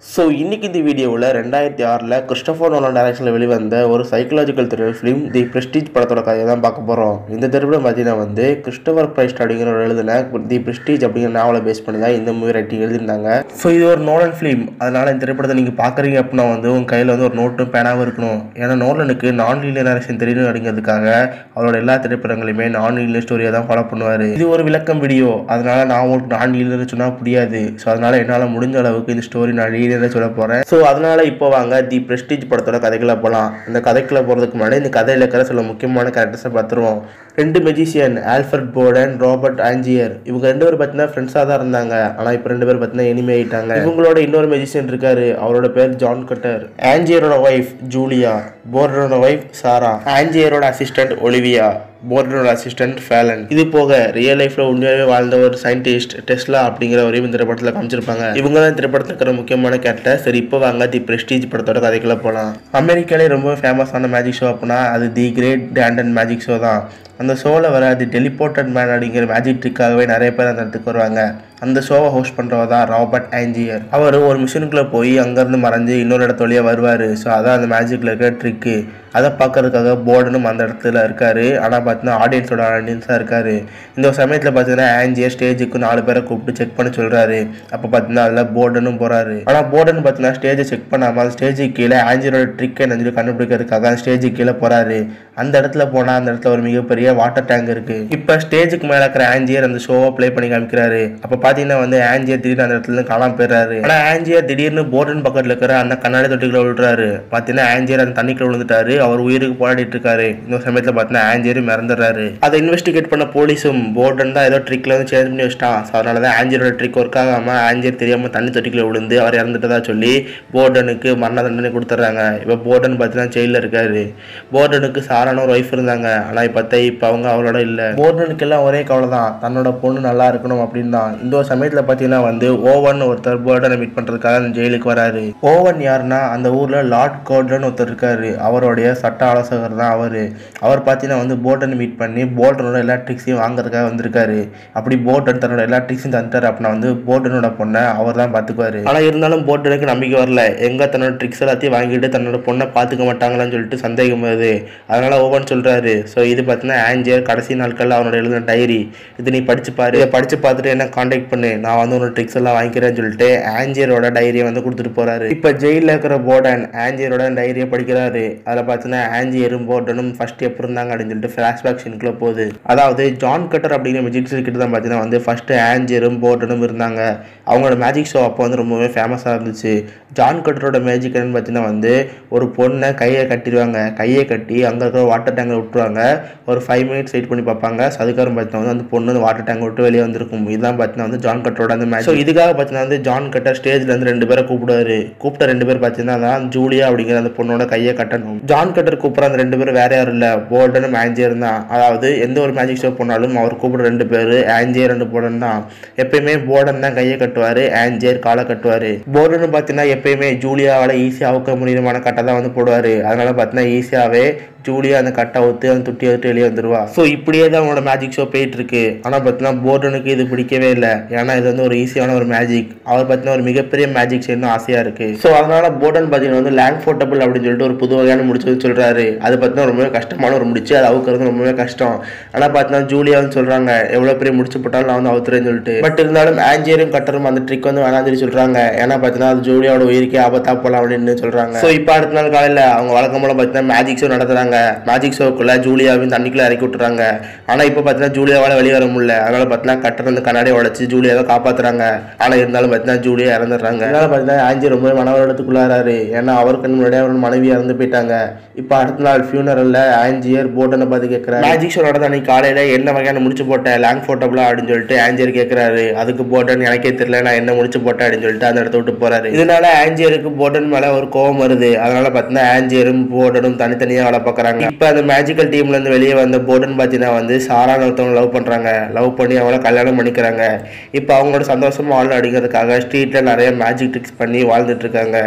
so இன்னைக்கு இந்த வீடியோவில் ரெண்டாயிரத்தி ஆறில் கிறிஸ்டோபர் நோலன் டைரக்ஷனில் வெளிவந்த ஒரு psychological thriller film the Prestige படத்தோட கதையை தான் பார்க்க போகிறோம் இந்த திரைப்படம் பார்த்தீங்கன்னா வந்து கிறிஸ்டோபர் பிரைஸ்ட் அப்படிங்கிற ஒரு எழுதின தி பிரஸ்டீஜ் அப்படிங்கிற நாவலை பேஸ் பண்ணி தான் இந்த மூவி ரைட்டிங் எழுதியிருந்தாங்க ஸோ இது ஒரு நோலன் ஃபிலிம் அதனால் இந்த திரைப்படத்தை நீங்கள் பார்க்குறீங்க அப்படின்னா வந்து உங்கள் கையில் வந்து ஒரு நோட்டும் பேனாவும் இருக்கணும் ஏன்னா நோலனுக்கு நான் லீனியர் நரேஷன் தெரியணும் அப்படிங்கிறதுக்காக அவரோட எல்லா திரைப்படங்களையுமே நான் லீனியர் ஸ்டோரியை தான் ஃபாலோ பண்ணுவார் இது ஒரு விளக்கம் வீடியோ அதனால நான் உங்களுக்கு நான் லீனியர் சொன்னால் புரியாது ஸோ அதனால என்னால் முடிஞ்ச அளவுக்கு இந்த ஸ்டோரி நான் லீனியராக சொல்ல போகிறேன் ஸோ அதனால இப்போ வாங்க தி பிரஸ்டீஜ் படத்தோட கதைக்குள்ள போகலாம் இந்த கதைக்குள்ள போகிறதுக்கு முன்னாடி இந்த கதையில் இருக்கிற சில முக்கியமான கேரக்டர்ஸை பார்த்துருவோம் ரெண்டு magician Alfred Borden Robert Angier இவங்க ரெண்டு பேர் பார்த்தீங்கன்னா ஃப்ரெண்ட்ஸாக தான் இருந்தாங்க ஆனால் இப்போ ரெண்டு பேர் பார்த்தீங்கன்னா எனிமே ஆயிட்டாங்க இவங்களோட இன்னொரு மெஜிஷியன் இருக்காரு அவரோட பேர் ஜான் கட்டர் ஆஞ்சியரோட ஒய்ஃப் ஜூலியா போர்டனோட ஒய்ஃப் சாரா ஆஞ்சியரோட அசிஸ்டன்ட் ஒலிவியா போர்டனோட அசிஸ்டன்ட் ஃபேலன் இது போக ரியல் லைஃப்ல உண்மையாகவே வாழ்ந்த ஒரு சயின்டிஸ்ட் டெஸ்லா அப்படிங்கிறவரையும் இந்த திரைப்படத்தில் காமிச்சிருப்பாங்க இவங்க தான் திரைப்படத்தில் இருக்கிற முக்கியமான கேரக்டர் சரி இப்போ வாங்க தி பிரஸ்டீஜ் படத்தோட கதைக்குள்ள போகலாம் அமெரிக்காலே ரொம்ப ஃபேமஸான மேஜிக் ஷோ அப்படின்னா அது the great Danton magic show தான் அந்த ஷோவில் வர தி டெலிபோர்ட்டட் மேன் அப்படிங்கிற மேஜிக் ட்ரிக்காகவே நிறைய பேர் அந்த இடத்துக்கு வருவாங்க அந்த ஷோவை ஹோஸ்ட் பண்ணுறவர் தான் ராபர்ட் ஆஞ்சியர் அவர் ஒரு மிஷினுக்குள்ளே போய் அங்கேருந்து மறைஞ்சு இன்னொரு இடத்து வழியாக வருவார் ஸோ அதான் அந்த மேஜிக்கில் இருக்கிற ட்ரிக்கு அதை பார்க்கறதுக்காக போர்டனும் அந்த இடத்துல இருக்காரு ஆனால் பார்த்தீங்கன்னா ஆடியன்ஸோட ஆடியன்ஸாக இருக்காரு இந்த ஒரு சமயத்தில் பார்த்தீங்கன்னா ஆஞ்சியர் ஸ்டேஜுக்கு நாலு பேரை கூப்பிட்டு செக் பண்ண சொல்கிறாரு அப்போ பார்த்தீங்கன்னா அதில் போர்டனும் போகிறாரு ஆனால் போர்டன் பார்த்தீங்கன்னா ஸ்டேஜை செக் பண்ணாமல் அந்த ஸ்டேஜுக்கு கீழே ஆஞ்சியரோட ட்ரிக் என்ன சொல்லி கண்டுபிடிக்கிறதுக்காக அந்த ஸ்டேஜுக்கு கீழே போகிறாரு அந்த இடத்துல போனால் அந்த இடத்துல ஒரு மிகப்பெரிய வாட்டர் டேங்க் இருக்கு இப்போ ஸ்டேஜுக்கு மேலே இருக்கிற ஆஞ்சியர் அந்த ஷோவை ப்ளே பண்ணி காமிக்கிறாரு அப்போ பார்த்தீங்கன்னா வந்து ஆஞ்சியர் திடீர்னு அந்த இடத்துல இருந்து காணாம போயிடுறாரு ஆனால் ஆஞ்சியர் திடீர்னு போர்டன் பக்கத்தில் இருக்கிற அந்த கண்ணாடி தொட்டிக்குள்ள விழுறாரு பார்த்தீங்கன்னா ஆஞ்சியர் அந்த தண்ணிக்குள்ள விழுந்துட்டாரு அவர் உயிருக்கு போராடிட்டு இருக்காரு இந்த சமயத்தில் பார்த்தீங்கன்னா ஆஞ்சியரும் இறந்துடுறாரு அதை இன்வெஸ்டிகேட் பண்ண போலீஸும் போர்டன் தான் ஏதோ ட்ரிக்ல வந்து சேஞ்ச் பண்ணி வச்சிட்டான் ஸோ அதனால தான் ஆஞ்சியரோட ட்ரிக் ஒர்க் ஆகாமல் ஆஞ்சியர் தெரியாமல் தண்ணி தொட்டிக்குள்ள விழுந்து அவர் இறந்துட்டதா சொல்லி போர்டனுக்கு மரண தண்டனை கொடுத்துட்றாங்க இப்போ போர்டன் பார்த்தீங்கன்னா ஜெயிலில் இருக்காரு போர்டனுக்கு சாரான ஒரு ஒய்ஃப் இருந்தாங்க ஆனால் இப்போ பார்த்தா இப்போ அவங்க அவளோட இல்லை போர்டனுக்கு எல்லாம் ஒரே கவலை தான் தன்னோட பொண்ணு நல்லா இருக்கணும் அப்படின்னு தான் இந்த ஒரு சமயத்தில் பார்த்தீங்கன்னா வந்து ஓவன் ஒருத்தர் போர்டனை மீட் பண்ணுறதுக்காக அந்த ஜெயிலுக்கு வராரு ஓவன் யாருன்னா அந்த ஊரில் லார்ட் கோர்டன் ஒருத்தர் இருக்காரு அவருடைய சட்ட ஆலோசகர் தான் அவர் அவர் பார்த்தீங்கன்னா வந்து போர்டனை மீட் பண்ணி போர்டனோட எல்லா ட்ரிக்ஸையும் வாங்குறதுக்காக வந்திருக்காரு அப்படி போர்டன் தன்னோட எல்லா ட்ரிக்ஸையும் தந்துட்டார் அப்படின்னா வந்து போர்டனோட பொண்ணை அவர் தான் பார்த்துக்குவாரு ஆனால் இருந்தாலும் போர்டனுக்கு நம்பிக்கை வரல எங்க தன்னோட ட்ரிக்ஸ் எல்லாத்தையும் வாங்கிட்டு தன்னோட பொண்ணை பார்த்துக்க மாட்டாங்களான்னு சொல்லிட்டு சந்தேகம் வருது அதனால ஓவன் சொல்றாரு ஸோ இது பார்த்தீங்கன்னா ஆஞ்சர் கடைசி நாட்களில் அவனோட எழுதின டைரி இது நீ படிச்சு பாரு இதை படிச்சு பார்த்துட்டு என்ன காண்டாக்ட் பண்ணு நான் வந்து உன்னோட ட்ரிக்ஸ் எல்லாம் வாங்கிக்கிறேன்னு சொல்லிட்டு ஆஞ்சியரோட டைரியை வந்து கொடுத்துட்டு போறாரு இப்போ ஜெயிலில் இருக்கிற போர்டன் ஆஞ்சியரோட டைரியை படிக்கிறாரு அதில் பார்த்தீங்கன்னா ஆஞ்சியரும் போர்டனும் ஃபர்ஸ்ட் எப்போ இருந்தாங்க அப்படின்னு சொல்லிட்டு ஃப்ளாஷ்பேக் சீனுக்குள்ள போகுது அதாவது ஜான் கட்டர் அப்படிங்கிற மேஜிக் கிட்ட தான் பார்த்தீங்கன்னா வந்து ஃபர்ஸ்ட் ஆஞ்சியரும் போர்டனும் இருந்தாங்க அவங்களோட மேஜிக் ஷோ அப்போ வந்து ரொம்பவே ஃபேமஸாக இருந்துச்சு ஜான் கட்டரோட மேஜிக் என்னன்னு பார்த்தீங்கன்னா வந்து ஒரு பொண்ணை கையை கட்டிடுவாங்க கையை கட்டி அங்கே இருக்கிற வாட்டர் டேங்கில் விட்டுருவாங்க ஒரு ஃபைவ் மினிட்ஸ் வெயிட் பண்ணி பார்ப்பாங்க ஸோ அதுக்கப்புறம் பார்த்தீங்கன்னா வந்து அந்த பொண்ணு வந்து வாட்டர் டேங்க் விட்டு வெளியே வந்திருக்கும் இதுதான் பார்த்தீங்கன்னா வந்து ஜான் கட்டரோட அந்த மேட்ச் ஸோ இதுக்காக பார்த்தீங்கன்னா வந்து ஜான் கட்டர் ஸ்டேஜில் வந்து ரெண்டு பேரை கூப்பிடுவாரு கூப்பிட்ட ரெண்டு பேர் பார்த்தீங்கன்னா தான் ஜூலியா அப்படிங்கிற அந்த பொண்ணோட கையை கட்டணும் ஜான் கட்டர் கூப்பிட்ற அந்த ரெண்டு பேரும் வேற யாரும் இல்லை போர்டனும் ஆஞ்சியர் தான் அதாவது எந்த ஒரு மேஜிக் ஷோ போனாலும் அவர் கூப்பிடுற ரெண்டு பேர் ஆஞ்சியர் ரெண்டு போர்டன் தான் எப்பயுமே போர்டன் தான் கையை கட்டுவார் ஆஞ்சியர் காலை கட்டுவார் போர்டனு பார்த்தீங்கன்னா எப்பயுமே ஜூலியாவால் ஈஸியாக அவுக்க முடியுமான கட்டை தான் வந்து போடுவார் அதனால பார்த்தீங்கன்னா ஈஸியாகவே ஜூலியா அந்த கட்டை ஊற்றி அந்த துட்டி விட்டு வெளியே வந்துருவா ஸோ இப்படியே தான் அவனோட மேஜிக் ஷோ போயிட்டு இருக்கு ஆனால் பார்த்தீங்கன்னா போர்டனுக்கு இது பிடிக்கவே இல்லை ஏன்னா இது வந்து ஒரு ஈஸியான ஒரு மேஜிக் அவர் பார்த்தீங்கன்னா ஒரு மிகப்பெரிய மேஜிக் செய்யணும் ஆசையாக இருக்கு ஸோ அதனால போர்டன் பார்த்தீங்கன்னா வந்து லேங் போர்ட்டபிள் அப்படின்னு சொல்லிட்டு ஒரு புது வகையான முடிச்சு சொல்றாரு அது பார்த்தீங்கன்னா ரொம்பவே கஷ்டமான ஒரு முடிச்சு அது அவுக்கிறது ரொம்பவே கஷ்டம் ஆனால் பார்த்தீங்கன்னா ஜூலியா வந்து சொல்றாங்க எவ்வளோ பெரிய முடிச்சு போட்டாலும் நான் வந்து அவுத்துறேன்னு சொல்லிட்டு பட் இருந்தாலும் ஆஞ்சியரும் கட்டரும் அந்த ட்ரிக் வந்து வேணாம் சொல்லி சொல்றாங்க ஏன்னா பார்த்தீங்கன்னா அது ஜூலியாவோட உயிருக்கே ஆபத்தா போகலாம் அப்படின்னு சொல்றாங்க ஸோ இப்போ அடுத்த நாள் காலையில் அவங்க வழக்கம் போல பார்த்தீங்கன்னா மேஜிக் ஷோ நடத்துறாங்க மேஜிக் ஷோக்குள்ள ஜூலியாவையும் தண்ணிக்குள்ள இறக்கி விட்டுறாங்க ஆனால் இப்போ பார்த்தீங்கன்னா ஜூலியாவால் வெளியே வர முடியல அதனால பார்த்தீங்கன்னா கட்டர் வந்து கண்ணாடியை உடச்சி ஜூலியாவை காப்பாத்துறாங்க ஆனால் இருந்தாலும் பார்த்தீங்கன்னா ஜூலியா இறந்துடுறாங்க அதனால பார்த்தீங்கன்னா ஆஞ்சி ரொம்ப மனவரத்துக்குள்ளாராரு ஏன்னா அவருக்கு முன்னாடியே அவரோட மனைவி இறந்து போயிட்டாங்க இப்போ அடுத்த நாள் ஃபியூனரல்ல ஆஞ்சியர் போட்டனை பார்த்து கேட்குறாரு மேஜிக் ஷோ நடந்த அன்னைக்கு காலையில என்ன வகையான முடிச்சு போட்டேன் லேங் போட்டபிளா அப்படின்னு சொல்லிட்டு ஆஞ்சியர் கேட்குறாரு அதுக்கு போட்டன் எனக்கே தெரியல நான் என்ன முடிச்சு போட்டேன் அப்படின்னு சொல்லிட்டு அந்த இடத்த விட்டு போறாரு இதனால ஆஞ்சியருக்கு போட்டன் மேல ஒரு கோவம் வருது அதனால பார்த்தீங்கன்னா ஆஞ்சியரும் போர்டனும் தனித்தனியாக வேலை பார்க்குறாங்க இப்போ அந்த மேஜிக்கல் டீம்ல இருந்து வெளியே வந்த போர்டன் பார்த்தீங்கன்னா வந்து சாரான ஒருத்தவங்க லவ் பண்றாங்க லவ் பண்ணி அவங்கள கல்யாணம் பண்ணிக்கிறாங்க இப்போ அவங்களோட சந்தோஷமா வாழ அப்படிங்கிறதுக்காக ஸ்ட்ரீட்ல நிறைய மேஜிக் ட்ரிக்ஸ் பண்ணி வாழ்ந்துட்டு இருக்காங்க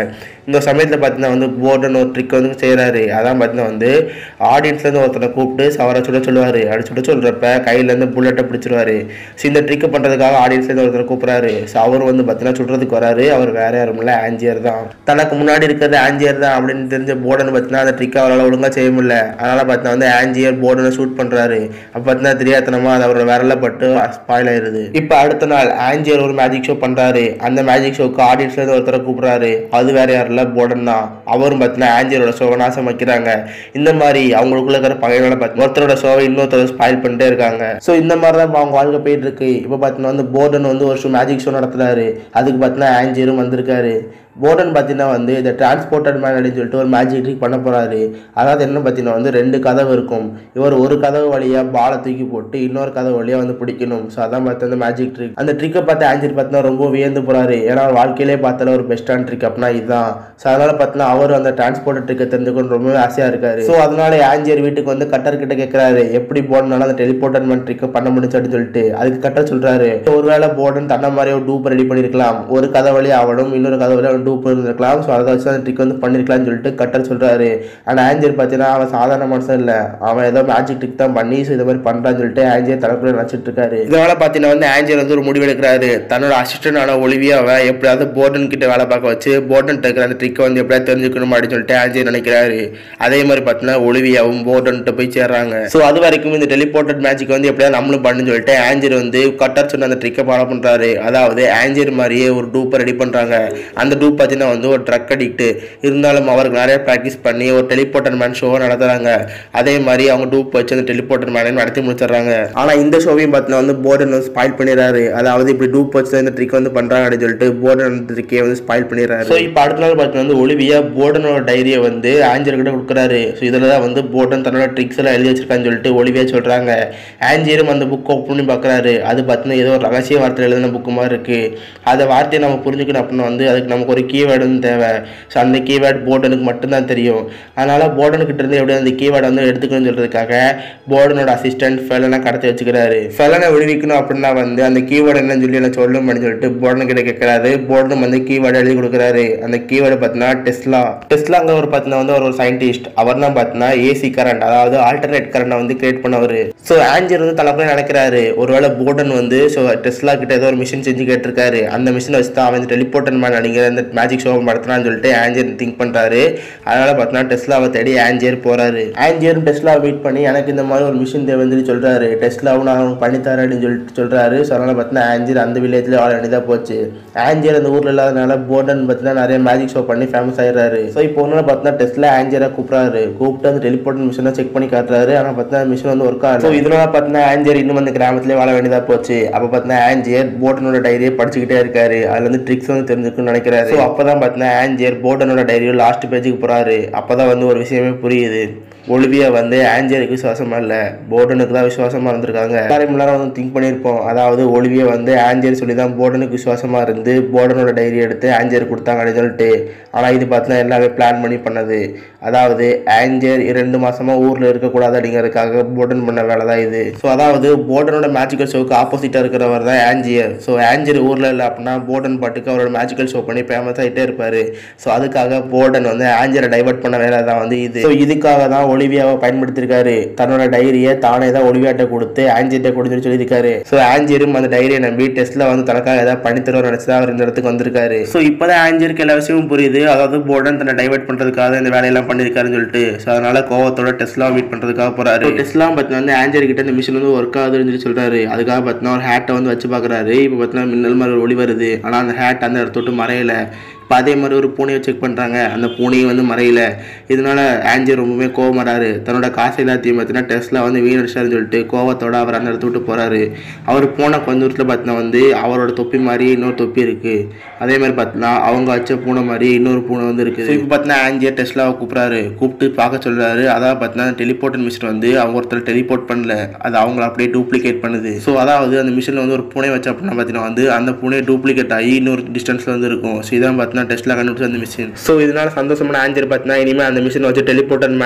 இந்த சமயத்தில் பார்த்தீங்கன்னா வந்து போர்டன் ஒரு ட்ரிக் வந்து செய்கிறாரு அதான் பார்த்தீங்கன்னா வந்து ஆடியன்ஸ்லேருந்து ஒருத்தரை கூப்பிட்டு அவரை சுட சொல்லுவார் அப்படி சுட சொல்கிறப்ப கையிலேருந்து புல்லட்டை பிடிச்சிருவாரு ஸோ இந்த ட்ரிக்கை பண்ணுறதுக்காக ஆடியன்ஸ்லேருந்து ஒருத்தரை கூப்பிட்றாரு ஸோ அவர் வந்து பார்த்தீங்கன்னா சுடுறதுக்கு வராரு அவர் வேற யாரும் இல்லை ஆஞ்சியர் தான் தனக்கு முன்னாடி இருக்கிறது ஆஞ்சியர் தான் அப்படின்னு தெரிஞ்ச போர்டன் பார்த்தீங்கன்னா அந்த ட்ரிக்கை அவரால் ஒழுங்காக செய்ய முடியல அதனால் பார்த்தீங்கன்னா வந்து ஆஞ்சியர் போர்டனை ஷூட் பண்ணுறாரு அப்போ பார்த்தீங்கன்னா தெரியாதனமாக அது அவரோட விரல பட்டு ஸ்பாயில் ஆயிருது இப்போ அடுத்த நாள் ஆஞ்சியர் ஒரு மேஜிக் ஷோ பண்ணுறாரு அந்த மேஜிக் ஷோக்கு ஆடியன்ஸ்லேருந்து ஒருத்தரை கூப்பிட்றாரு அது வேற யாரும் இல்லை போர்டன் தான் அவரும் பார்த்தீங்கன்னா ஆஞ்சியரோட ஷோவை நாசம் வைக்கிறாங்க இந்த மாதிரி அவங்களுக்குள்ள இருக்கிற பகையோட பார்த்து ஒருத்தரோட ஷோவை இன்னொருத்தர் ஸ்பாயில் பண்ணிட்டே இருக்காங்க ஸோ இந்த மாதிரி தான் அவங்க வாழ்க்கை போயிட்டு இருக்கு இப்போ பார்த்தீங்கன்னா வந்து போர்டன் வந்து ஒரு ஷோ மேஜிக் ஷோ நடத்துறாரு அதுக்கு பார்த்தீங்கன்னா ஆஞ்சியரும் வந்திருக்காரு போர்டன் பார்த்தீங்கன்னா வந்து இந்த டிரான்ஸ்போர்ட்டட் மேன் அப்படின்னு சொல்லிட்டு ஒரு மேஜிக் ட்ரிக் பண்ண போறாரு அதாவது என்ன பார்த்தீங்கன்னா வந்து ரெண்டு கதவு இருக்கும் இவர் ஒரு கதவு வழியாக பாலை தூக்கி போட்டு இன்னொரு கதவு வழியாக வந்து பிடிக்கணும் ஸோ அதான் பார்த்து அந்த மேஜிக் ட்ரிக் அந்த ட்ரிக்கை பார்த்து ஆஞ்சர் பார்த்தீங்கன்னா ரொம்ப வியந்து போறாரு ஏன்னா அவர் வாழ்க்கையிலே பார்த்தால ஒரு பெஸ்டான ட்ரிக் அப்படின்னா இதுதான் ஸோ அதனால பார்த்தீங்கன்னா அவர் அந்த டிரான்ஸ்போர்ட்டட் ட்ரிக்கை தெரிஞ்சுக்கணும் ரொம்பவே ஆசையாக இருக்காரு ஸோ அதனால ஆஞ்சர் வீட்டுக்கு வந்து கட்டர் கிட்ட கேட்குறாரு எப்படி போர்டனால அந்த டெலிபோர்ட்டட் மேன் ட்ரிக்கை பண்ண முடிஞ்சு அப்படின்னு சொல்லிட்டு அதுக்கு கட்டர் சொல்றாரு ஒருவேளை போர்டன் தன்ன மாதிரி ஒரு டூப் ரெடி பண்ணியிருக்கலாம் ஒரு கதை வழி அவனும் இன்னொரு கதை வழி அவன் டூப் இருந்திருக்கலாம் ஸோ அதை வச்சு அந்த ட்ரிக் வந்து பண்ணியிருக்கலாம்னு சொல்லிட்டு கட்டர் சொல்றாரு ஆனால் ஆஞ்சர் பார்த்தீங்கன்னா அவன் சாதாரண மனுஷன் இல்லை அவன் ஏதோ மேஜிக் ட்ரிக் தான் பண்ணி ஸோ இந்த மாதிரி பண்ணுறான்னு சொல்லிட்டு ஆஞ்சர் தனக்குள்ள நினச்சிட்டு இருக்காரு இதனால பார்த்தீங்கன்னா வந்து ஆஞ்சர் வந்து ஒரு முடிவு எடுக்கிறாரு தன்னோட அசிஸ்டன்ட் ஆன ஒளிவியாவை எப்படியாவது போர்டன் கிட்ட வேலை பார்க்க வச்சு போர்டன் இருக்கிற அந்த ட்ரிக்கை வந்து எப்படியாவது தெரிஞ்சுக்கணும் அப்படின்னு சொல்லிட்டு ஆஞ்சர் நினைக்கிறாரு அதே மாதிரி பார்த்தீங்கன்னா ஒளிவியாவும் போர்டன்ட்டு போய் சேர்றாங்க ஸோ அது வரைக்கும் இந்த டெலிபோர்ட்டட் மேஜிக் வந்து எப்படியாவது நம்மளும் பண்ணுன்னு சொல்லிட்டு ஆஞ்சர் வந்து கட்டர் சொன்ன அந்த ட்ரிக்கை ஃபாலோ பண்ணுறாரு அதாவது ஆஞ்சர் மாதிரியே ஒரு டூப்பை ரெடி பண்ணுறாங்க அந்த டூப் பார்த்தீங்கன்னா வந்து ஒரு ட்ரக் அடிக்ட் இருந்தாலும் அவருக்கு நிறைய ப்ராக்டிஸ் பண்ணி ஒரு டெலிபோர்ட்டர் மேன் ஷோவை நடத்துறாங்க அதே மாதிரி அவங்க டூப் வச்சு அந்த டெலிபோர்ட்டர் மேனை நடத்தி முடிச்சிடுறாங்க ஆனால் இந்த ஷோவையும் பார்த்தீங்கன்னா வந்து போர்டன் வந்து ஸ்பாயில் பண்ணிடுறாரு அதாவது இப்படி டூப் வச்சு இந்த ட்ரிக் வந்து பண்ணுறாங்க அப்படின்னு சொல்லிட்டு போர்டன் ட்ரிக்கே வந்து ஸ்பாயில் பண்ணிடுறாரு ஸோ இப்போ அடுத்த நாள் பார்த்தீங்கன்னா வந்து ஒளிவியா போர்டனோட டைரியை வந்து ஆஞ்சர் கிட்ட கொடுக்குறாரு ஸோ இதில் தான் வந்து போர்டன் தன்னோட ட்ரிக்ஸ் எல்லாம் எழுதி வச்சிருக்கான்னு சொல்லிட்டு ஒளிவியா சொல்கிறாங்க ஆஞ்சரும் அந்த புக்கை ஓப்பன் பண்ணி பார்க்குறாரு அது பார்த்தீங்கன்னா ஏதோ ஒரு ரகசிய வார்த்தை எழுதின புக்கு மாதிரி இருக்குது அந்த வார்த்தையை நம்ம புரிஞ்சுக்கணும் அப்படின்னா வந்து அதுக்கு நமக்கு ஒரு கீவேர்டு வந்து தேவை ஸோ அந்த கீவேர்டு போர்டனுக்கு மட்டும்தான் தெரியும் அதனால் போர்டனுக்கிட்ட இருந்து எப்படி அந்த கீவேர்டை வந்து எடுத்துக்கணும்னு சொல்கிறதுக்காக போர்டனோட அசிஸ்டன்ட் ஃபெலனை கடத்தி வச்சுக்கிறாரு ஃபெலனை விடுவிக்கணும் அப்படின்னா வந்து அந்த கீவேர்டு என்னன்னு சொல்லி நான் சொல்லும் அப்படின்னு சொல்லிட்டு போர்டன் கிட்ட கேட்குறாரு போர்டன் வந்து கீவேர்டு எழுதி கொடுக்குறாரு அந்த கீவேர்டு பார்த்தீங்கன்னா டெஸ்லா டெஸ்லாங்க ஒரு பார்த்தீங்கன்னா வந்து அவர் ஒரு சயின்டிஸ்ட் அவர் தான் பார்த்தீங்கன்னா ஏசி கரண்ட் அதாவது ஆல்டர்னேட் கரண்டை வந்து கிரியேட் பண்ணவர் ஸோ ஆஞ்சர் வந்து தலைப்புல நினைக்கிறாரு ஒருவேளை போர்டன் வந்து ஸோ டெஸ்லா கிட்ட ஏதோ ஒரு மிஷின் செஞ்சு கேட்டிருக்காரு அந்த மிஷினை வச்சு தான் அவன் டெலிபோர்டன் மேன் அப்படிங்கிற அந்த மேஜிக் ஷோ நடத்தினான்னு சொல்லிட்டு ஆஞ்சர் திங்க் பண்றாரு அதனால பார்த்தீங்கன்னா டெஸ்லாவை தேடி ஆஞ்சர் போறாரு ஆஞ்சரும் டெஸ்லா மீட் பண்ணி எனக்கு இந்த மாதிரி ஒரு மிஷின் தேவைன்னு சொல்லி சொல்றாரு டெஸ்லாவும் நான் அவனுக்கு பண்ணித்தரேன் அப்படின்னு சொல்லிட்டு சொல்றாரு ஸோ அதனால பார்த்தீங்கன்னா ஆஞ்சர் அந்த வில்லேஜ்ல வாழ வேண்டியதா போச்சு ஆஞ்சர் அந்த ஊர்ல இல்லாதனால போர்டன் பார்த்தீங்கன்னா நிறைய மேஜிக் ஷோ பண்ணி ஃபேமஸ் ஆயிடுறாரு ஸோ இப்போ ஒன்று பார்த்தீங்கன்னா டெஸ்லா ஆஞ்சரை கூப்பிடுறாரு கூப்பிட்டு அந்த டெலிபோர்டன் மிஷினை செக் பண்ணி காட்டுறாரு ஆனால் பார்த்தீங்கன்னா மிஷின் வந்து ஒர்க் ஆகும் ஸோ இதனால பார்த்தீங்கன்னா ஆஞ்சர் இன்னும் அந்த கிராமத்திலே வாழ வேண்டியதா போச்சு அப்போ பார்த்தீங்கன்னா ஆஞ்சர் போர்டனோட டைரியை படிச்சுக்கிட்டே இருக்காரு அதுல வந்து ட்ரிக்ஸ் வந்து தெரிஞ்சுக்கணும்னு நினைக்கிறாரு ஸோ அப்பதான் பார்த்தீங்கன்னா ஆஞ்சர் போர்டனோட டைரியோட லாஸ்ட் பேஜுக்கு போறாரு அப்பதான் வந்து ஒரு விஷயமே புரியுது ஒலிவியா வந்து ஆஞ்சருக்கு விசுவாசமா இல்லை போர்டனுக்கு தான் விசுவாசமா இருந்திருக்காங்க எல்லாரும் எல்லாரும் வந்து திங்க் பண்ணியிருப்போம் அதாவது ஒலிவியா வந்து ஆஞ்சர் சொல்லி தான் போர்டனுக்கு விசுவாசமா இருந்து போர்டனோட டைரி எடுத்து ஆஞ்சர் கொடுத்தாங்க அப்படின்னு சொல்லிட்டு ஆனால் இது பார்த்தீங்கன்னா எல்லாமே பிளான் பண்ணி பண்ணது அதாவது ஆஞ்சர் இரண்டு மாசமா ஊர்ல இருக்கக்கூடாது அப்படிங்கிறதுக்காக போர்டன் பண்ண வேலை தான் இது ஸோ அதாவது போர்டனோட மேஜிக்கல் ஷோக்கு ஆப்போசிட்டா இருக்கிறவர் தான் ஆஞ்சியர் ஸோ ஆஞ்சர் ஊர்ல இல்லை அப்படின்னா போர்டன் பாட்டுக்கு அவரோட மேஜிக்கல் ஷோ பண்ணி ஃபேமஸ் ஆகிட்டே இருப்பாரு ஸோ அதுக்காக போர்டன் வந்து ஆஞ்சரை டைவர்ட் பண்ண வேலை தான் வந்து இது ஸோ இதுக்காக தான் ஒலிவியாவை பயன்படுத்தியிருக்காரு தன்னோட டைரியை தானே தான் ஒலிவியாட்ட கொடுத்து ஆஞ்சிட்ட கொடுத்துட்டு சொல்லியிருக்காரு ஸோ ஆஞ்சியரும் அந்த டைரியை நம்பி டெஸ்ட்ல வந்து தனக்காக ஏதாவது பண்ணி தருவோம் நினைச்சு தான் அவர் இந்த இடத்துக்கு வந்திருக்காரு ஸோ இப்போதான் ஆஞ்சியருக்கு எல்லா விஷயமும் புரியுது அதாவது போர்டன் தன்னை டைவர்ட் பண்றதுக்காக இந்த வேலையெல்லாம் பண்ணியிருக்காருன்னு சொல்லிட்டு ஸோ அதனால கோவத்தோட டெஸ்ட்லாம் மீட் பண்றதுக்காக போறாரு டெஸ்ட்லாம் பார்த்தீங்கன்னா வந்து ஆஞ்சர் கிட்ட இந்த மிஷின் வந்து ஒர்க் ஆகுதுன்னு சொல்லி சொல்றாரு அதுக்காக பார்த்தீங்கன்னா ஒரு ஹேட்டை வந்து வச்சு பார்க்குறாரு இப்போ பார்த்தீங்கன்னா மின்னல் மாதிரி ஒரு ஒளி வருது ஆனால் அந்த ஹேட் அந்த இடத்த விட்டு மறையல இப்போ அதே மாதிரி ஒரு பூனையை செக் பண்ணுறாங்க அந்த பூனையும் வந்து மறையல இதனால ஆஞ்சர் ரொம்பவுமே கோவமாறாரு தன்னோட காசு எல்லாத்தையும் பார்த்தீங்கன்னா டெஸ்ட்ல வந்து வீணடிச்சாருன்னு சொல்லிட்டு கோவத்தோட அவர் அந்த இடத்த விட்டு போறாரு அவர் போன கொஞ்ச தூரத்தில் பார்த்தீங்கன்னா வந்து அவரோட தொப்பி மாதிரி இன்னொரு தொப்பி இருக்கு அதே மாதிரி பார்த்தீங்கன்னா அவங்க வச்ச பூனை மாதிரி இன்னொரு பூனை வந்து இருக்கு இப்போ பார்த்தீங்கன்னா ஆஞ்சியர் டெஸ்ட்லாவை கூப்பிட்றாரு கூப்பிட்டு பார்க்க சொல்றாரு அதாவது பார்த்தீங்கன்னா டெலிபோர்ட் மிஷின் வந்து அவங்க ஒருத்தர் டெலிபோர்ட் பண்ணல அது அவங்கள அப்படியே டூப்ளிகேட் பண்ணுது ஸோ அதாவது அந்த மிஷினில் வந்து ஒரு பூனை வச்ச அப்படின்னா பார்த்தீங்கன்னா வந்து அந்த பூனை டூப்ளிகேட் ஆகி இன்னொரு டிஸ்டன்ஸில் வந்து இருக்கும் ஸோ இதான் பார்த்தீங்கன்னா டெஸ்ட்ல கண்டுபிடிச்ச அந்த மிஷின் ஸோ இதனால சந்தோஷமான ஆஞ்சர் பார்த்தீங்கன்னா இனிமேல் அந்த மிஷின் வச்சு டெலிபோர்ட்டர் மேன்கிற அந்த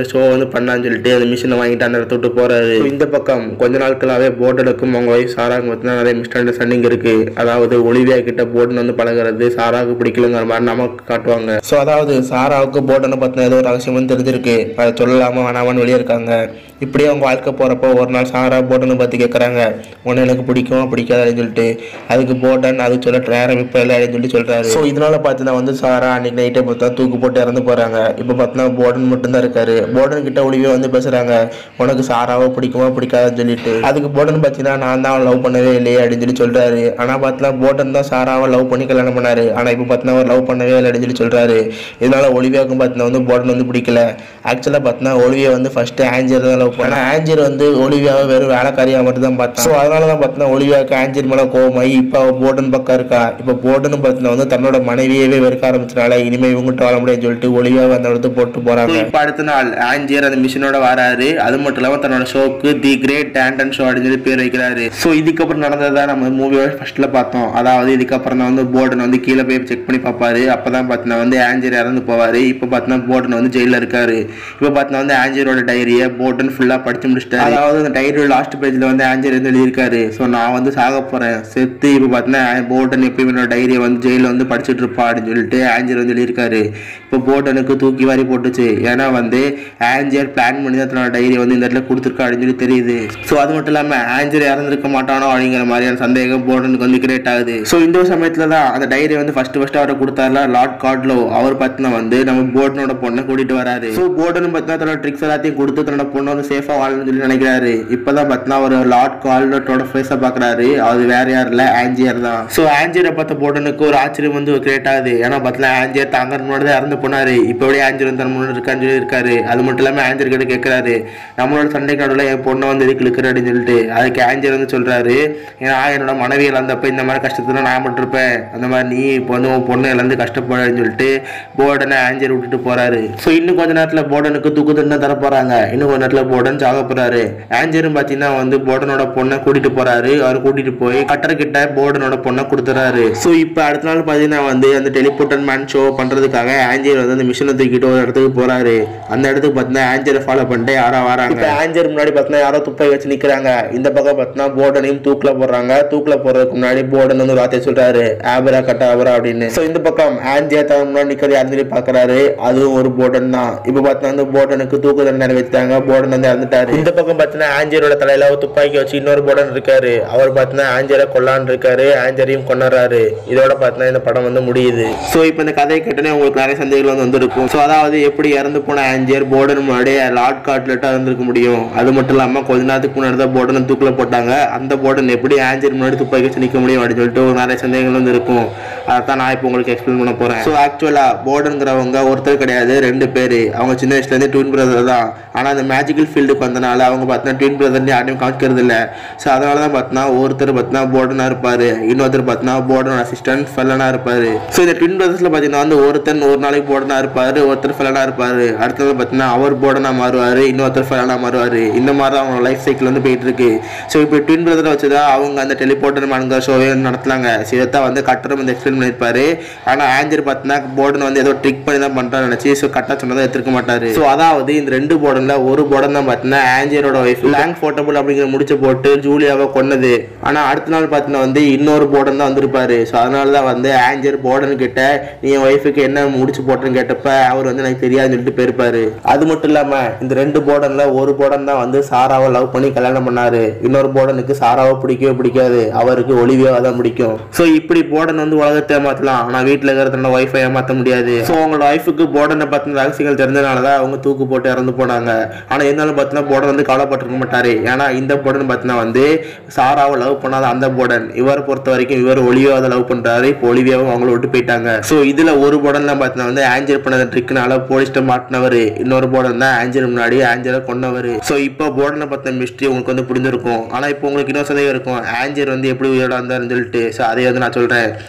ஷோ வந்து பண்ணான்னு சொல்லிட்டு அந்த மிஷினை வாங்கிட்டு அந்த இடத்த விட்டு போறாரு So, இந்த பக்கம் கொஞ்ச நாட்களாவே போர்டனுக்கும் அவங்க ஒய்ஃப் சாராக்கு பார்த்தீங்கன்னா நிறைய மிஸ்டர் அண்டர்ஸ்டாண்டிங் இருக்கு அதாவது ஒலிவியா கிட்ட போர்டன் வந்து பழகுறது சாராவுக்கு பிடிக்கலங்கிற மாதிரி நமக்கு காட்டுவாங்க ஸோ அதாவது சாராவுக்கு போர்டனை பற்றின ஏதோ ஒரு ரகசியம் வந்து தெரிஞ்சிருக்கு அதை சொல்லலாமா வேணாமான்னு வெளியே இருக்காங்க இப்படியே அவங்க வாழ்க்கை போகிறப்போ ஒரு நாள் சாரா போர்டனை பற்றி கேட்குறாங்க உன்னை எனக்கு பிடிக்கும் பிடிக்காது அப்படின்னு சொல்லிட்டு அதுக்கு போர்டன் அது சொல்ல நேரம் இப்போ இல்லை அப்படின்னு சொல்லி சொல்கிறாரு ஸோ இதனால பார்த்தீங்கன்னா வந்து சாரா அன்னைக்கு நைட்டே பார்த்தா தூக்கு போட்டு இறந்து போகிறாங்க இப்போ பார்த்தீங்கன்னா போர்டன் மட்டும்தான் இருக்காரு போர்டன் கிட்ட ஒளிவே வந்து பேசுகிறாங்க உனக்கு சாராவை பிடிக்குமா பிடிக்காதுன்னு சொல்லிட்டு அதுக்கு போர்டன் பார்த்தீங்கன்னா நான் தான் லவ் பண்ணவே இல்லையே அப்படின்னு சொல்லி சொல்கிறாரு ஆனால் பார்த்தீங்கன்னா போர்டன் தான் சாராவை லவ் பண்ணி கல்யாணம் பண்ணாரு ஆனால் இப்போ பார்த்தீங்கன்னா அவர் லவ் பண்ணவே இல்லை அப்படின்னு சொல்லி சொல்கிறாரு இதனால ஒலிவியாவுக்கும் பார்த்தீங்கன்னா வந்து போர்டன் வந்து பிடிக்கல ஆக்சுவலாக பார்த்தீங்கன்னா ஒலிவியா வந்து ஃபர்ஸ்ட் ஆஞ்சர் தான் லவ் பண்ண ஆஞ்சர் வந்து ஒலிவியாவை வெறும் வேலைக்காரியாக மட்டும் தான் பார்த்தா ஸோ அதனால தான் பார்த்தீங்கன்னா ஒலிவியாவுக்கு ஆஞ்சர் மேலே கோவமாயி இப்போ அவள் போர்டன் பக்கம் இருக்கா இப்போ போர்டன் பார்த்தீங்கன்னா வந்து தன்னோட மனைவியவே வெறுக்க ஆரம்பிச்சனால இனிமேல் இவங்ககிட்ட வாழ முடியாதுன்னு சொல்லிட்டு ஒலிவியாவை அந்த இடத்து போட்டு போகிறாங்க இப்போ அடுத்த நாள் ஆஞ்சர் அந்த மிஷினோட வராரு அது மட்டும் இல்லாமல் தன்னோட ஷோக்கு தி கிரேட் டேண்டன் ஷோ அப்படின்னு சொல்லி பேர் வைக்கிறாரு ஸோ இதுக்கப்புறம் நடந்ததை நம்ம மூவியோட ஃபர்ஸ்ட்ல பார்த்தோம் அதாவது இதுக்கப்புறம் தான் வந்து போர்டன் வந்து கீழே போய் செக் பண்ணி பார்ப்பாரு அப்பதான் பார்த்தீங்கன்னா வந்து ஆஞ்சர் இறந்து போவாரு இப்போ பார்த்தீங்கன்னா போர்டன் வந்து ஜெயிலில் இருக்காரு இப்போ பார்த்தீங்கன்னா வந்து ஆஞ்சரோட டைரியை போர்டன் ஃபுல்லாக படிச்சு முடிச்சிட்டாரு அதாவது அந்த டைரியோட லாஸ்ட் பேஜில் வந்து ஆஞ்சர் வந்து எழுதியிருக்காரு ஸோ நான் வந்து சாக போறேன் செத்து இப்போ பார்த்தீங்கன்னா போர்டன் எப்பயும் என்னோட டைரியை வந்து ஜெயிலில் வந்து படிச்சுட்டு இருப்பா அப்படின்னு சொல்லிட்டு ஆஞ்சர் வந்து எழுதியிருக்காரு இப்போ போர்டனுக்கு தூக்கி வாரி போட்டுச்சு ஏன்னா வந்து ஆஞ்சர் பிளான் பண்ணி தான் தன்னோட டைரியை வந்து இந்த இடத்துல கொடுத்துருக்கா அப்படின்னு சொல்லி தெரியுது ஸோ அது மட்டும் இல்லாமல் ஆஞ்சர் இறந்துருக்க மாட்டானோ அப்படிங்கிற மாதிரியான சந்தேகம் போர்டனுக்கு வந்து கிரியேட் ஆகுது ஸோ இந்த ஒரு சமயத்தில் தான் அந்த டைரி வந்து ஃபர்ஸ்ட் ஃபர்ஸ்ட் அவரை கொடுத்தாருல லார்ட் கார்ட்லோ அவர் பார்த்தீங்கன்னா வந்து நம்ம போர்டனோட பொண்ணை கூட்டிட்டு வராரு ஸோ போர்டன் பார்த்தீங்கன்னா தன்னோட ட்ரிக்ஸ் எல்லாத்தையும் கொடுத்து தன்னோட பொண்ணை வந்து சேஃபாக வாழணும்னு சொல்லி நினைக்கிறாரு இப்போதான் பார்த்தீங்கன்னா ஒரு லார்ட் கார்லட்டோட ஃபேஸை பார்க்குறாரு அது வேற யாரும் இல்லை ஆஞ்சியர் தான் ஸோ ஆஞ்சியரை பார்த்த போர்டனுக்கு ஒரு ஆச்சரியம் வந்து கிரியேட் ஆகுது ஏன்னா பார்த்தீங்கன்னா ஆஞ்சியர் தாங்க முன்னாடி தான் இறந்து போனாரு இப்போ எப்படி ஆஞ்சர் வந்து தன் முன்னாடி இருக்கான்னு சொல்லி இருக்காரு அது மட்டும் இல்லாமல் ஆஞ்சர் கிட்ட கேட்குறாரு நம்மளோட சண்டை நடுவில் என் பொண்ணை வந்து எதுக்கு இழுக்கிற அப்படின்னு சொல்லிட்டு அதுக்கு ஆஞ்சர் வந்து சொல்றாரு ஏன்னா என்னோட மனைவி இழந்தப்ப இந்த மாதிரி கஷ்டத்துல நான் பட்டிருப்பேன் அந்த மாதிரி நீ இப்போ வந்து உன் பொண்ணு இழந்து கஷ்டப்படுறன்னு சொல்லிட்டு போர்டனை ஆஞ்சர் விட்டுட்டு போறாரு ஸோ இன்னும் கொஞ்ச நேரத்தில் போர்டனுக்கு தூக்கு தண்டனை தர போறாங்க இன்னும் கொஞ்ச நேரத்தில் போர்டன் சாக போறாரு ஆஞ்சரும் பார்த்தீங்கன்னா வந்து போர்டனோட பொண்ணை கூட்டிட்டு போறாரு அவர் கூட்டிட்டு போய் கட்டர் கிட்ட போர்டனோட பொண்ணை கொடுத்துறாரு ஸோ இப்போ அடுத்த நாள் பார்த்தீங்கன்னா வந்து அந்த டெலிபோர்டன் மேன் ஷோ பண்றதுக்காக ஆஞ்சர் வந்து அந்த மிஷினை தூக்கிட்டு ஒரு இடத்துக்கு போறாரு அந்த இடத்துக்கு பார்த்தீங்கன்னா ஆஞ்சரை ஃபாலோ பண்ணிட்டு யாரோ வராங்க இப்போ ஆஞ்சர் முன்னாடி பார்த்தீங்கன்னா யாரோ துப்பை வச்சு நிக்கிறாங்க இந்த பக்கம் பார்த்தீங்கன்னா போர்டனையும் தூக்கில போடுறாங்க தூக்கில போறதுக்கு முன்னாடி போர்டன் வந்து ஒரு வார்த்தையை சொல்றாரு ஆபரா கட்ட ஆபரா அப்படின்னு ஸோ இந்த பக்கம் ஆஞ்சர் தன் முன்னாடி நிக்கிறது யாருன்னு சொல்லி பாக்குறாரு அதுவும் ஒரு போர்டன் தான் இப்போ பார்த்தீங்கன்னா வந்து போர்டனுக்கு தூக்கு தண்டனை வச்சுட்டாங்க போர்டன் வந்து இறந்துட்டாரு இந்த பக்கம் பார்த்தீங்கன்னா ஆஞ்சரோட தலையில ஒரு துப்பாக்கி வச்சு இன்னொரு போர்டன் இருக்காரு அவர் பார்த்தீங்கன்னா ஆஞ்சரை கொல்லான்னு இருக்காரு ஆஞ்சரையும் கொண்டுறாரு இதோட பார்த்தீங்கன்னா இந்த படம் வந்து முடியுது ஸோ இப்போ இந்த கதையை கேட்டோன்னே உங்களுக்கு நிறைய சந்தேகங்கள் வந்து வந்திருக்கும் ஸோ அதாவது எப்படி இறந்து போன ஆஞ்சர் போர்டன் முன்னாடியே லார்ட் காட்லெட்டாக இருந்திருக்க முடியும் அது மட்டும் இல்லாமல் கொஞ்ச நேரத்துக்கு முன்னாடி தான் போர்டனை தூக்கில் போட்டாங்க அந்த போர்டன் எப்படி ஆஞ்சர் முன்னாடி துப்பாக்கி வச்சு நிற்க முடியும் அப்படின்னு சொல்லிட்டு ஒரு நிறைய சந்தேகங்கள் வந்து இருக்கும் அதான் நான் இப்போ உங்களுக்கு எக்ஸ்பிளைன் பண்ண போகிறேன் ஸோ ஆக்சுவலாக போர்டுங்கிறவங்க ஒருத்தர் கிடையாது ரெண்டு பேர் அவங்க சின்ன வயசுலேருந்து ட்வின் பிரதர் தான் ஆனால் அந்த மேஜிக்கல் ஃபீல்டுக்கு வந்தனால அவங்க பார்த்தீங்கன்னா ட்வின் பிரதர்னு யாரையும் காமிக்கிறது இல்லை ஸோ அதனால தான் பார்த்தீங்கன்னா ஒருத்தர் பார்த்தீங்கன்னா போர்டனாக இருப்பார் இன்னொருத்தர் பார்த்தீங்கன்னா போர்டன் அசிஸ்டன்ட் ஃபெல்லனாக இருப்பார் ஸோ இந்த ட்வின் பிரதர்ஸில் பார்த்தீங்கன்னா வந்து ஒருத்தன் ஒரு நாளைக்கு போர்டனாக இருப்பார் ஒருத்தர் ஃபெல்லனாக இருப்பார் அடுத்தது பார்த்தீங்கன்னா அவர் போர்டனாக மாறுவார் இன்னொருத்தர் ஃபெல்லனாக மாறுவார் இந்த மாதிரி தான் அவங்க லைஃப் சைக்கிள் வந்து போயிட்டு இருக்கு ஸோ இப்போ ட்வின் பிரதரை வச்சு தான் அவங்க அந்த டெலிபோர்ட்டர் மானுங்க ஷோவே நடத்துனாங்க ஸோ இதைத்தான் வந்து கட்டர் வந்து எக்ஸ்பிளைன் பண்ணியிருப்பாரு ஆனால் ஆஞ்சர் பார்த்தீங்கன்னா போர்டன் வந்து ஏதோ ட்ரிக் பண்ணி தான் பண்ணுறான்னு நினச்சி ஸோ கரெக்டாக சொன்னதை எடுத்துக்க மாட்டாரு ஸோ அதாவது இந்த ரெண்டு போர்டனில் ஒரு போர்டன் தான் பார்த்தீங்கன்னா ஆஞ்சரோட ஒய்ஃப் லேங் போர்ட்டபிள் அப்படிங்கிற முடிச்ச போட்டு ஜூலியாவை கொன்னது ஆனால் அடுத்த நாள் பார்த்தீங்கன்னா வந்து இன்னொரு போர்டன் தான் வந்திருப்பாரு ஸோ அதனால தான் வந்து ஆஞ்சர் போர்டன் கிட்ட நீ என் ஒய்ஃபுக்கு என்ன முடிச்சு போட்டேன்னு கேட்டப்ப அவர் வந்து எனக்கு தெரியாதுன்னு சொல்லிட்டு போயிருப்பாரு அது மட்டும் இல்லாமல் இந்த ரெண்டு போர்டனில் ஒரு போர்டன் தான் வந்து சாராவை லவ் பண்ணி கல்யாணம் பண்ணாரு இன்னொரு போர்டனுக்கு சாராவை பிடிக்கவே பிடிக்காது அவருக்கு ஒளிவியாவை தான் பிடிக்கும் ஸோ இப்படி போர்டன் வந்து உலகத்தை ஏமாத்தலாம் ஆனால் வீட்டில் இருக்கிற தன்னோட ஒய்ஃபை ஏமாற்ற முடியாது ஸோ அவங்களோட ஒய்ஃபுக்கு போர்டனை பற்றின ரகசியங்கள் தெரிஞ்சதுனால தான் அவங்க தூக்கு போட்டு இறந்து போனாங்க ஆனால் இருந்தாலும் பார்த்தீங்கன்னா போர்டன் வந்து கவலைப்பட்டிருக்க மாட்டாரு ஏன்னா இந்த போர்டன் பார்த்தீங்கன்னா வந்து சாராவை லவ் பண்ணாத அந்த போர்டன் இவரை பொறுத்த வரைக்கும் இவர் ஒளிவியாவை லவ் பண்ணுறாரு இப்போ ஒளிவியாவும் அவங்கள விட்டு போயிட்டாங்க ஸோ இதில் ஒரு போர்டன்லாம் பார்த்தீங்கன்னா வந்து ஆஞ்சல் பண்ணத ட்ரிக்னால போலீஸ்ட்ட மாட்டினவர் இன்னொரு போர்டன் தான் ஆஞ்சல் முன்னாடி ஆஞ்சலை கொன்னவர் ஸோ இப்போ போர்டனை பற்றின மிஸ்ட்ரி உங்களுக்கு வந்து புரிஞ்சிருக்கும் ஆனால் இப்போ உங்களுக்கு இன்னொரு சந்தேகம் இருக்கும் ஆஞ்சர் வந்து எப்படி உயிரோட வந்தாருன்னு சொல்லிட்டு ஸோ அதை வந்து நான் சொல்கிறேன் டெஸ்லா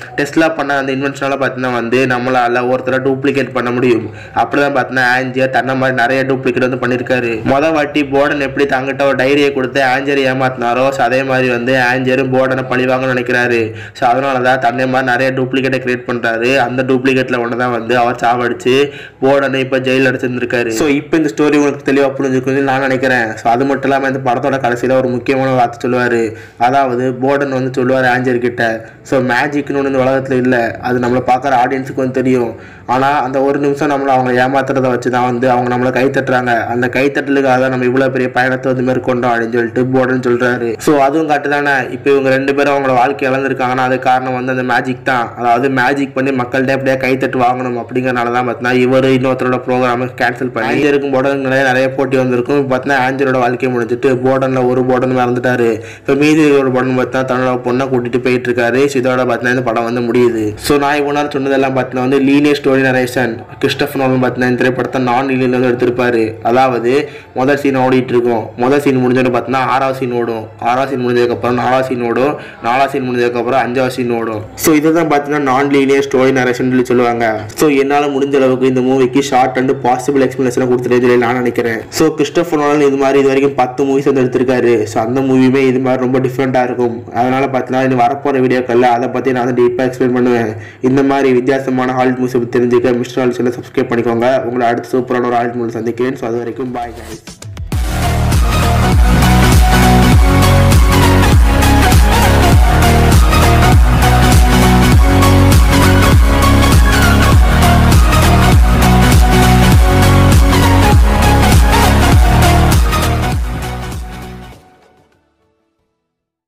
டெஸ்லா பண்ண அந்த இன்வென்ஷனால பார்த்தீங்கன்னா வந்து நம்மளால ஒருத்தரை டூப்ளிகேட் பண்ண முடியும் அப்படிதான் பார்த்தீங்கன்னா ஆஞ்சியா தன்னை மாதிரி நிறைய டூப்ளிகேட் வந்து பண்ணியிருக்காரு மொதல் வாட்டி போர்டன் எப்படி தங்கிட்ட ஒரு டைரியை கொடுத்து ஆஞ்சரை ஏமாத்தினாரோ ஸோ அதே மாதிரி வந்து ஆஞ்சரும் போர்டனை பழிவாங்கன்னு நினைக்கிறாரு ஸோ அதனால தான் தன்னை மாதிரி நிறைய டூப்ளிகேட்டை கிரியேட் பண்ணுறாரு அந்த டூப்ளிகேட்டில் ஒன்று தான் வந்து அவர் சாவடிச்சு போர்டனை இப்போ ஜெயிலில் அடிச்சிருந்திருக்காரு ஸோ இப்போ இந்த ஸ்டோரி உங்களுக்கு தெளிவாக புரிஞ்சுக்கணும்னு நான் நினைக்கிறேன் ஸோ அது மட்டும் இல்லாமல் இந்த படத்தோட கடைசியில் ஒரு முக்கியமான வார்த்தை சொல்லுவார் அதாவது போர்டன் வந்து சொல்லுவார் ஆஞ்சர் கிட்ட ஸோ மேஜிக்னு ஒன்று இந்த உலகத்தில் இல்லை அது நம்மளை பார்க்குற ஆடியன்ஸுக்கு வந்து தெரியும் ஆனால் அந்த ஒரு நிமிஷம் நம்மளை அவங்க ஏமாத்துறதை வச்சு தான் வந்து அவங்க நம்மளை கை தட்டுறாங்க அந்த கை தட்டலுக்காக தான் நம்ம இவ்வளோ பெரிய பயணத்தை வந்து மேற்கொண்டோம் அப்படின்னு சொல்லிட்டு போர்டன் சொல்கிறாரு ஸோ அதுவும் காட்டு தானே இப்போ இவங்க ரெண்டு பேரும் அவங்களோட வாழ்க்கை இழந்திருக்காங்கன்னா அது காரணம் வந்து அந்த மேஜிக் தான் அதாவது மேஜிக் பண்ணி மக்கள்கிட்ட எப்படியா கைத்தட்டு வாங்கணும் அப்படிங்கறனால தான் பார்த்தீங்கன்னா இவர் இன்னொருத்தரோட ப்ரோக்ராமை கேன்சல் பண்ணி ஆஞ்சருக்கும் போர்டனுங்களே நிறைய போட்டி வந்திருக்கும் இப்போ பார்த்தீங்கன்னா ஆஞ்சரோட வாழ்க்கை முடிஞ்சிட்டு போர்டனில் ஒரு போர்டன் மறந்துட்டாரு இப்போ மீதி ஒரு போர்டன் பார்த்தா தன்னோட பொண்ணை கூட்டிட்டு போயிட்டு இருக்காரு ஸோ இதோட பார்த்தீங்கன்னா இந்த படம் வந்து முடியுது ஸோ நான் இவ்வளோ நேரம் சொன்னதெல்லாம் பார்த்தீங்கன்னா வந்து linear story narration Christopher Nolan பார்த்தீங்கன்னா இந்த திரைப்படத்தை நான் லீனியர் வந்து எடுத்திருப்பாரு அதாவது முதல் சீன் ஓடிட்டு இருக்கும் முதல் சீன் முடிஞ்சோன்னு பார்த்தீங்கன்னா ஆறாவது சீன் ஓடும் ஆறாவது சீன் முடிஞ்சதுக்கப்புறம் நாலாவது சீன் ஓடும் நாலாவது சீன் முடிஞ்சதுக்கப்புறம் அஞ்சாவது சீன் ஓடும் ஸோ இதை தான் பார்த்தீங்கன்னா நான் லீனியர் ஸ்டோரி நரேஷன் சொல்லி சொல்லுவாங்க ஸோ என்னால் முடிஞ்ச அளவுக்கு இந்த மூவிக்கு ஷார்ட் அண்ட் பாசிபிள் எக்ஸ்பிளேஷன் கொடுத்துட்டு சொல்லி நான் நினைக்கிறேன் ஸோ கிறிஸ்டோபர் நோலன் இது மாதிரி இது வரைக்கும் பத்து மூவிஸ் வந்து எடுத்திருக்காரு ஸோ அந்த மூவியுமே இது மாதிரி ரொம்ப டிஃப்ரெண்ட்டாக இருக்கும் அதனால பார்த்தீங்கன்னா இது வரப்போகிற வீடியோக்களில் அதை பற்றி நான் வந்து டீப்பாக எக்ஸ்பிளைன் பண்ணுவேன் இந்த மாதிரி வித்தியாசமான ஹாலிவுட் மூவிஸ் பற்றி தெரிஞ்சுக்க மிஸ்டர் ஹாலிவுட் சப்ஸ்கிரைப் பண்ணிக்கோங்க உங்களை அடுத்த சூப்பரான ஒரு ஹாலிவுட் மூவி சந்திக்கிறேன் ஸோ அது வரைக்கும் பாய் guys